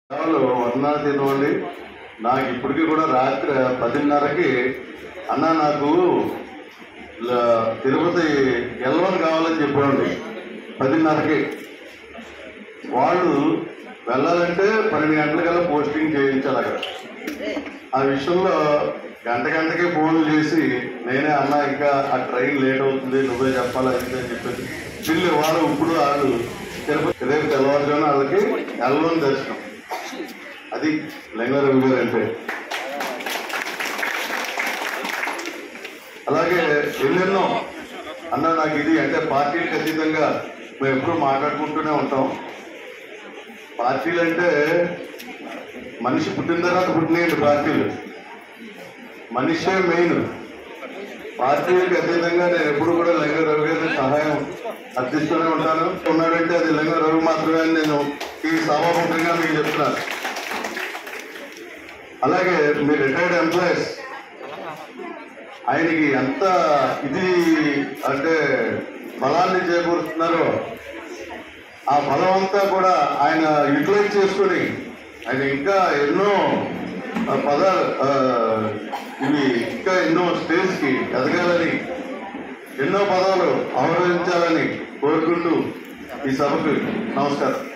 సేవలు వర్ణాలు తినవండి నాకు ఇప్పటికీ కూడా రాత్రి పదిన్నరకి అన్న నాకు ల- తిరుపతి ఎల్వన్ కావాలని చెప్పండి పదిన్నరకి వాళ్ళు వెళ్ళాలంటే పన్నెండు గంటలకల్లా పోస్టింగ్ చేయించాలి అక్కడ ఆ విషయంలో గంట గంటకి ఫోన్లు చేసి నేనే అన్న ఇంకా ఆ ట్రైన్ లేట్ అవుతుంది నువ్వే చెప్పాలి అది ఇది అని చెప్పేసి వీళ్ళు వాళ్ళు ఇప్పుడు వాళ్ళు తిరుపతి రేపు తెల్లవారుజామున వాళ్ళకి ఎల్వన్ దర్శనం అది లింగారావు గారు అంటే అలాగే ఎన్నెన్నో అన్న నాకు ఇది అంటే పార్టీలకు అతీతంగా మేము ఎప్పుడు మాట్లాడుకుంటూనే ఉంటాం పార్టీలు అంటే మనిషి పుట్టిన తర్వాత పుట్టినాయండి పార్టీలు మనిషే మెయిన్ పార్టీలకు అతీతంగా నేను ఎప్పుడు కూడా లింగ రవి గారి సహాయం అర్థిస్తూనే ఉంటాను ఉన్నాడంటే అది లింగ రవి మాత్రమే అని నేను ఈ సభాముఖంగా మీకు చెప్తున్నాను అలాగే మీ రిటైర్డ్ ఎంప్లాయీస్ ఆయనకి ఎంత ఇది అంటే బలాన్ని చేకూరుస్తున్నారో ఆ బలం అంతా కూడా ఆయన యూటిలైజ్ చేసుకొని ఆయన ఇంకా ఎన్నో ఆ, పదాలు ఆ, ఇవి ఇంకా ఎన్నో స్టేజ్ కి ఎదగాలని ఎన్నో పదాలు అవరోధించాలని కోరుకుంటూ ఈ సభకు నమస్కారం